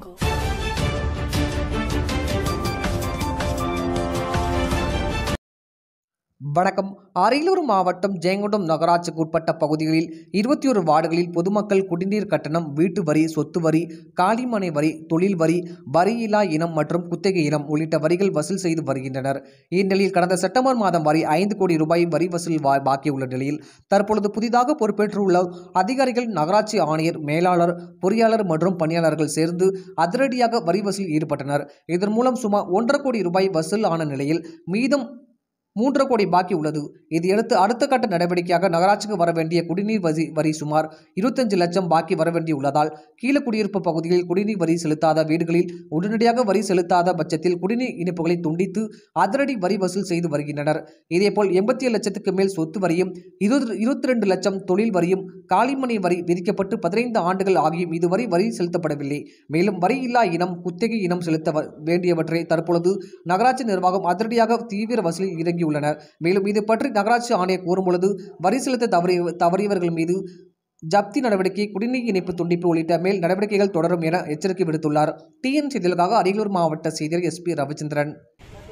jungle. வணக்கம் அரியலூர் மாவட்டம் ஜெயங்கொண்டம் நகராட்சிக்கு உட்பட்ட பகுதிகளில் இருபத்தி ஒரு வார்டுகளில் பொதுமக்கள் குடிநீர் கட்டணம் வீட்டு வரி சொத்து வரி காலிமனை வரி தொழில் வரி வரியில்லா இனம் மற்றும் குத்தகை இனம் உள்ளிட்ட வரிகள் வசூல் செய்து வருகின்றனர் இந்நிலையில் கடந்த செப்டம்பர் மாதம் வரை ஐந்து கோடி ரூபாய் வரி வசூல் வா- பாக்கியுள்ள நிலையில் தற்பொழுது புதிதாக பொறுப்பேற்றுள்ள அதிகாரிகள் நகராட்சி ஆணையர் மேலாளர் பொறியாளர் மற்றும் பணியாளர்கள் சேர்ந்து அதிரடியாக வரி வசூல் ஈடுபட்டனர் இதன் மூலம் சுமார் ஒன்றரை கோடி ரூபாய் வசூல் ஆன நிலையில் மீதம் மூன்றரை கோடி பாக்கி உள்ளது இதையடுத்து அடுத்த கட்ட நடவடிக்கையாக நகராட்சிக்கு வர வேண்டிய குடிநீர் வரி வரி சுமார் இருபத்தஞ்சு லட்சம் பாக்கி வர வேண்டியுள்ளதால் கீழ குடியிருப்பு பகுதிகளில் குடிநீர் வரி செலுத்தாத வீடுகளில் உடனடியாக வரி செலுத்தாத பட்சத்தில் குடிநீர் இணைப்புகளை துண்டித்து அதிரடி வரி வசூல் செய்து வருகின்றனர் இதேபோல் எண்பத்தி ஏழு லட்சத்துக்கு மேல் சொத்து வரியும் இருபது இருபத்தி ரெண்டு லட்சம் தொழில் வரியும் காலிமனை வரி விதிக்கப்பட்டு பதினைந்து ஆண்டுகள் ஆகியும் இதுவரை வரி செலுத்தப்படவில்லை மேலும் வரி இல்லா இனம் குத்தகை இனம் செலுத்த வ- வேண்டியவற்றை தற்பொழுது நகராட்சி நிர்வாகம் அதிரடியாக தீவிர வசூலில் இறங்கியுள்ளனர் மேலும் இது பற்றி நகராட்சி ஆணையர் கூறும்பொழுது வரி செலுத்த தவறி தவறியவர்கள் மீது ஜப்தி நடவடிக்கை குடிநீர் இணைப்பு துண்டிப்பு உள்ளிட்ட மேல் நடவடிக்கைகள் தொடரும் என எச்சரிக்கை விடுத்துள்ளார் டிஎன் செய்திகளுக்காக அரியலூர் மாவட்ட செய்தியர் எஸ்பி ரவிச்சந்திரன்